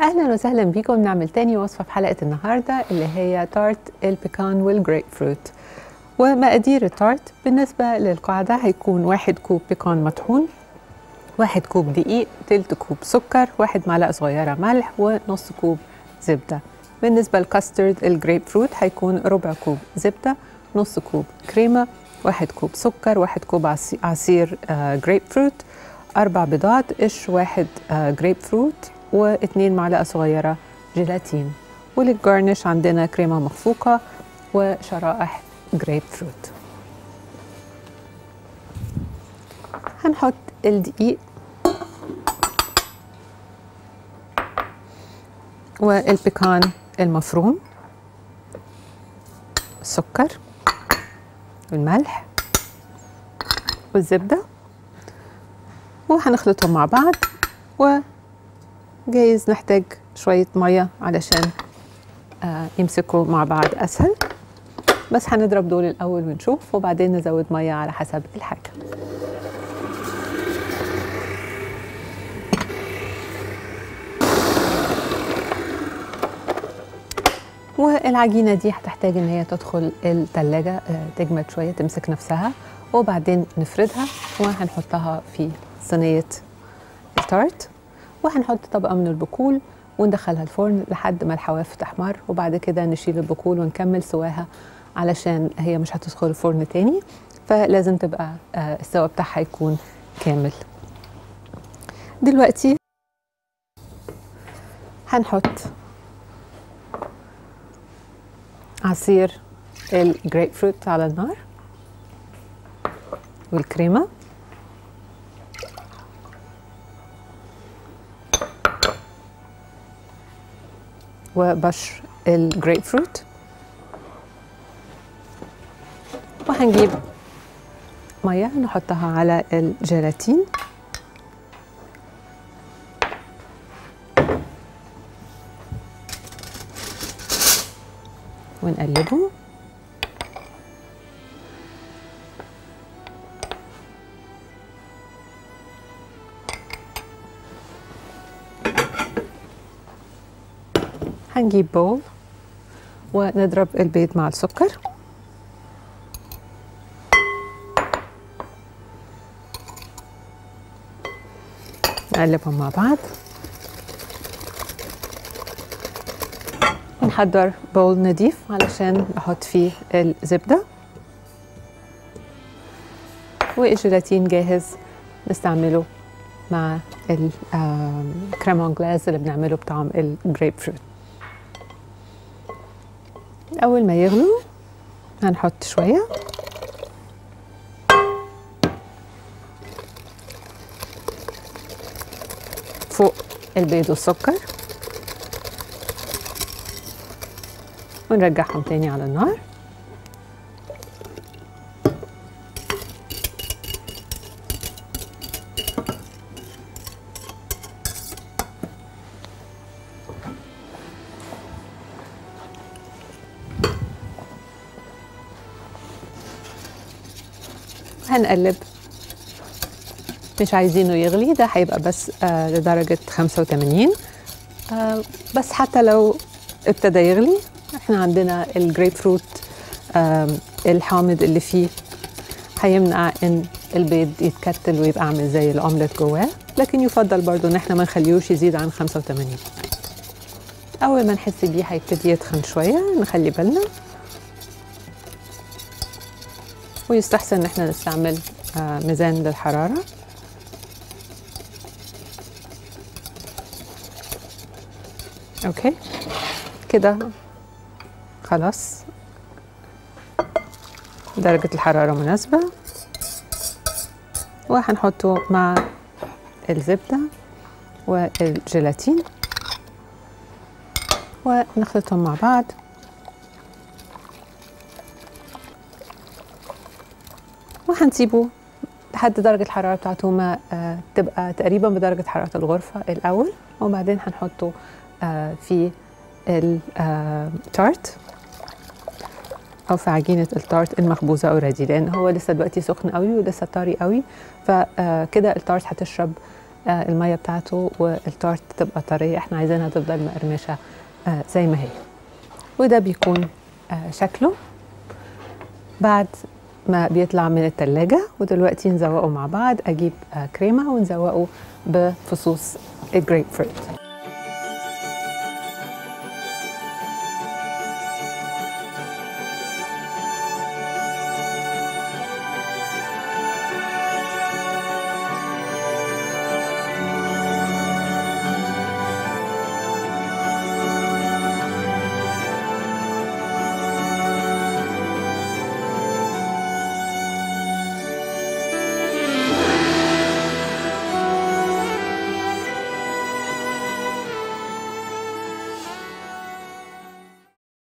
اهلا وسهلا بيكم نعمل تاني وصفه في حلقه النهارده اللي هي تارت البيكان والجريب فروت ومقادير التارت بالنسبه للقاعده هيكون واحد كوب بيكان مطحون واحد كوب دقيق تلت كوب سكر واحد معلقه صغيره ملح ونص كوب زبده بالنسبه للكاسترد الجريب فروت هيكون ربع كوب زبده نص كوب كريمه واحد كوب سكر واحد كوب عصي- عصير آه جريب فروت أربع بيضات قش واحد آه جريب فروت واتنين معلقة صغيرة جيلاتين وللجارنش عندنا كريمة مخفوقة وشرائح جريب فروت هنحط الدقيق والبيكان المفروم السكر والملح والزبده وهنخلطهم مع بعض وجايز نحتاج شوية مية علشان آه يمسكوا مع بعض أسهل بس هنضرب دول الأول ونشوف وبعدين نزود مية على حسب الحاجة والعجينة دي هتحتاج ان هي تدخل التلاجة آه، تجمد شوية تمسك نفسها وبعدين نفردها وهنحطها في صينية التارت وهنحط طبقة من البقول وندخلها الفرن لحد ما الحواف تحمر وبعد كده نشيل البقول ونكمل سواها علشان هي مش هتدخل الفرن تاني فلازم تبقى آه، السوا بتاعها يكون كامل دلوقتي هنحط عصير الجريب فروت على النار والكريمة وبشر الجريب فروت وهنجيب مية نحطها على الجيلاتين ونقلبه هنجيب بول ونضرب البيض مع السكر نقلبهم مع بعض ونحضر بول نضيف علشان نحط فيه الزبدة والجيلاتين جاهز نستعمله مع الكريمون جلاس اللي بنعمله بطعم الجريب فروت أول ما يغلوا هنحط شوية فوق البيض والسكر ونرجعهم تاني على النار هنقلب مش عايزينه يغلي ده هيبقى بس آه لدرجة 85 آه بس حتى لو ابتدى يغلي احنا عندنا الجريب فروت آه الحامض اللي فيه هيمنع ان البيض يتكتل ويبقى عامل زي الاومليت جواه لكن يفضل برضو ان احنا ما نخليهوش يزيد عن 85 اول ما نحس بيه هيبتدي يتخن شويه نخلي بالنا ويستحسن ان احنا نستعمل آه ميزان للحراره اوكي كده خلاص درجة الحرارة مناسبة وهنحطه مع الزبدة والجيلاتين ونخلطهم مع بعض وهنسيبه لحد درجة الحرارة بتاعته ما آه تبقى تقريبا بدرجة حرارة الغرفة الأول وبعدين هنحطه آه في التارت او في عجينه التارت المخبوزه اوريدي لان هو لسه دلوقتي سخن قوي ولسه طري قوي فكده التارت هتشرب آه، الميه بتاعته والتارت تبقى طريه احنا عايزينها تفضل مقرمشه آه، زي ما هي وده بيكون آه، شكله بعد ما بيطلع من التلاجة ودلوقتي نزوقه مع بعض اجيب آه، كريمه ونزوقه بفصوص الجريب فروت